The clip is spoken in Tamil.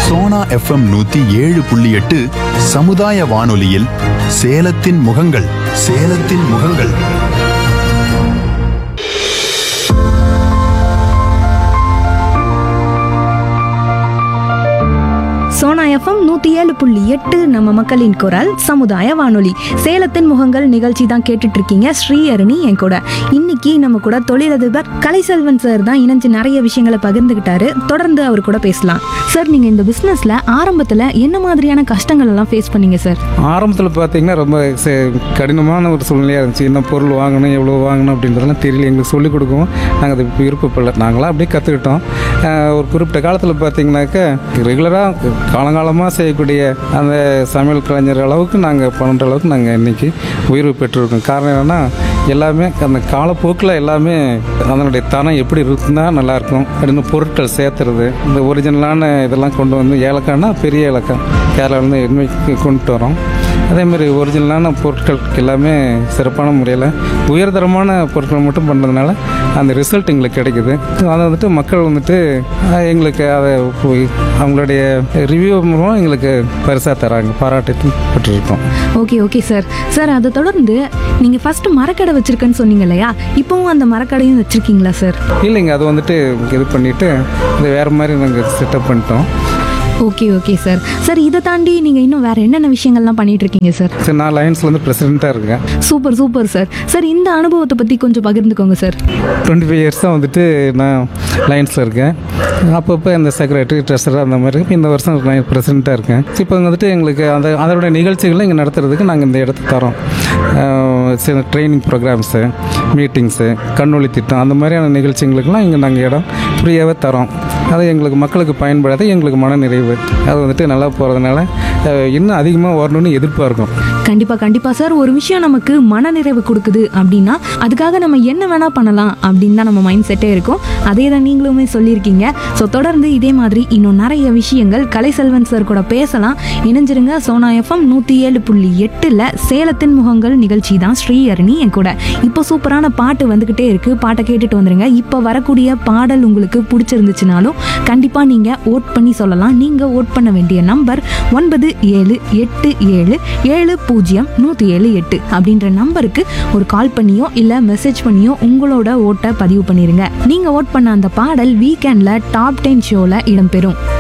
சோனா எஃப்எம் நூத்தி ஏழு புள்ளி எட்டு சமுதாய வானொலியில் சேலத்தின் முகங்கள் சேலத்தின் முகங்கள் சோனா எஃப்எம் நூற்றி ஏழு புள்ளி எட்டு நம்ம மக்களின் குரல் சமுதாய வானொலி சேலத்தின் முகங்கள் நிகழ்ச்சி தான் கேட்டுட்டு இருக்கீங்க ஸ்ரீஹரணி என் கூட இன்னைக்கு நம்ம கூட தொழிலதிபர் கலைசெல்வன் சார் தான் இணைஞ்சு நிறைய விஷயங்களை பகிர்ந்துக்கிட்டாரு தொடர்ந்து அவர் கூட பேசலாம் சார் நீங்கள் இந்த பிஸ்னஸில் ஆரம்பத்தில் என்ன மாதிரியான கஷ்டங்கள் எல்லாம் ஃபேஸ் பண்ணீங்க சார் ஆரம்பத்தில் பார்த்தீங்கன்னா ரொம்ப சே- கடினமான ஒரு சூழ்நிலையாக இருந்துச்சு என்ன பொருள் வாங்கணும் எவ்வளோ வாங்கணும் அப்படின்றதெல்லாம் தெரியல எங்களுக்கு சொல்லிக் கொடுக்கவும் நாங்கள் அது விருப்பப்படல நாங்களாம் அப்படியே கற்றுக்கிட்டோம் ஒரு குறிப்பிட்ட காலத்தில் பார்த்தீங்கன்னாக்கா ரெகுலராக காலங்காலமாக செய்யக்கூடிய அந்த சமையல் கலைஞர் அளவுக்கு நாங்கள் பண்ணுற அளவுக்கு நாங்கள் இன்றைக்கி உயர்வு பெற்றிருக்கோம் காரணம் என்னென்னா எல்லாமே அந்த காலப்போக்கில் எல்லாமே அதனுடைய தரம் எப்படி இருந்தால் நல்லாயிருக்கும் அப்படின்னு பொருட்கள் சேர்த்துறது இந்த ஒரிஜினலான இதெல்லாம் கொண்டு வந்து ஏலக்காய்னா பெரிய ஏலக்காய் கேரளாவிலேருந்து எண்மைக்கு கொண்டு வரோம் அதே மாதிரி ஒரிஜினலான பொருட்கள் எல்லாமே சிறப்பான முறையில் உயர்தரமான பொருட்கள் மட்டும் பண்ணுறதுனால அந்த ரிசல்ட் எங்களுக்கு கிடைக்குது அதை வந்துட்டு மக்கள் வந்துட்டு அஹ், எங்களுக்கு அதை போய் அவங்களுடைய ரிவ்யூ மூலம் எங்களுக்கு பரிசாக தராங்க பாராட்டு பெற்றிருக்கோம் ஓகே ஓகே சார் சார் அதை தொடர்ந்து நீங்கள் ஃபஸ்ட்டு மரக்கடை வச்சிருக்கேன்னு சொன்னீங்க இல்லையா இப்போவும் அந்த மரக்கடையும் வச்சுருக்கீங்களா சார் இல்லைங்க அது வந்துட்டு இது பண்ணிவிட்டு இது வேறு மாதிரி நாங்கள் செட்டப் பண்ணிட்டோம் ஓகே ஓகே சார் சார் இதை தாண்டி நீங்கள் இன்னும் வேறு என்னென்ன விஷயங்கள்லாம் பண்ணிட்டு இருக்கீங்க சார் சரி நான் லைன்ஸில் வந்து பிரசிடெண்ட்டாக இருக்கேன் சூப்பர் சூப்பர் சார் சார் இந்த அனுபவத்தை பற்றி கொஞ்சம் பகிர்ந்துக்கோங்க சார் டுவெண்ட்டி ஃபைவ் இயர்ஸாக வந்துட்டு நான் லைன்ஸில் இருக்கேன் அப்பப்போ இந்த செக்ரட்டரி ட்ரெஸர் அந்த மாதிரி இந்த வருஷம் நான் பிரசிடெண்ட்டாக இருக்கேன் இப்போ வந்துட்டு எங்களுக்கு அந்த அதோட நிகழ்ச்சிகளை இங்கே நடத்துறதுக்கு நாங்கள் இந்த இடத்த தரோம் சில ட்ரைனிங் ப்ரோக்ராம்ஸு மீட்டிங்ஸு கண்ணொளி திட்டம் அந்த மாதிரியான நிகழ்ச்சிகளுக்கெல்லாம் இங்கே நாங்கள் இடம் ஃப்ரீயாகவே தரோம் அது எங்களுக்கு மக்களுக்கு பயன்படாத எங்களுக்கு மன நிறைவு அது வந்துட்டு நல்லா போகிறதுனால இன்னும் அதிகமாக வரணும்னு எதிர்பார்க்கும் கண்டிப்பாக கண்டிப்பாக சார் ஒரு விஷயம் நமக்கு மனநிறைவு கொடுக்குது அப்படின்னா அதுக்காக நம்ம என்ன வேணால் பண்ணலாம் அப்படின்னு தான் நம்ம மைண்ட் செட்டே இருக்கும் அதே தான் நீங்களுமே சொல்லியிருக்கீங்க ஸோ தொடர்ந்து இதே மாதிரி இன்னும் நிறைய விஷயங்கள் கலைசெல்வன் சார் கூட பேசலாம் இணைஞ்சிருங்க சோனா எஃப்எம் நூற்றி ஏழு புள்ளி எட்டில் சேலத்தின் முகங்கள் நிகழ்ச்சி தான் ஸ்ரீஹரணி என் கூட இப்போ சூப்பரான பாட்டு வந்துக்கிட்டே இருக்குது பாட்டை கேட்டுட்டு வந்துருங்க இப்போ வரக்கூடிய பாடல் உங்களுக்கு பிடிச்சிருந்துச்சுனாலும் கண்டிப்பாக நீங்கள் ஓட் பண்ணி சொல்லலாம் நீங்கள் ஓட் பண்ண வேண்டிய நம்பர் ஒன்பது ஏழு எட்டு ஏழு ஏழு பூஜ்ஜியம் நூற்றி ஏழு எட்டு அப்படின்ற நம்பருக்கு ஒரு கால் பண்ணியோ இல்லை மெசேஜ் பண்ணியோ உங்களோட ஓட்டை பதிவு பண்ணிருங்க நீங்கள் ஓட் பண்ண அந்த பாடல் வீக்கெண்டில் டாப் டென் ஷோவில் இடம்பெறும்